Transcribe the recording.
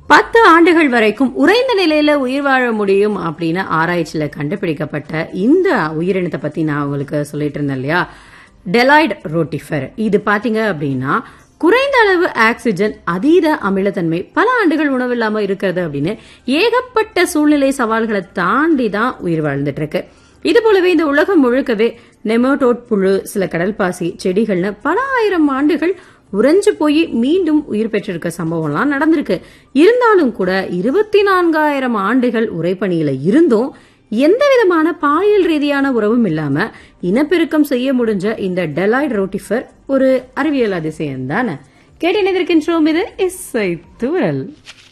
பத்து ஆண்டுகள் வரைக்கும் உறைந்த நிலையில உயிர் வாழ முடியும் அப்படின்னு ஆராய்ச்சியில கண்டுபிடிக்கப்பட்ட இந்த உயிரினத்தை பத்தி நான் உங்களுக்கு சொல்லிட்டு இருந்தேன் இல்லையா டெலாய்ட் ரோட்டிஃபர் இது பாத்தீங்க அப்படின்னா குறைந்த அளவு ஆக்சிஜன் அதீத அமிலத்தன்மை பல ஆண்டுகள் உணவில்லாம இருக்கிறது அப்படின்னு ஏகப்பட்ட சூழ்நிலை சவால்களை தாண்டி தான் உயிர் வாழ்ந்துட்டு இருக்கு இது போலவே இந்த உலகம் முழுக்கவே நெமோட்டோட் புழு சில கடல் பாசி செடிகள்னு பல ஆயிரம் ஆண்டுகள் உறைஞ்சு போய் மீண்டும் உயிர் பெற்றிருக்க சம்பவம்லாம் நடந்திருக்கு இருந்தாலும் கூட இருபத்தி நான்காயிரம் ஆண்டுகள் உரைப்பணியில இருந்தும் எந்த விதமான பாலியல் ரீதியான உறவும் இல்லாம இனப்பெருக்கம் செய்ய முடிஞ்ச இந்த டெலாய்ட் ரோட்டிஃபர் ஒரு அறிவியல் அதிசயம் தானே கேட்டு இணைந்திருக்கின்றோம் இது இசை தூரல்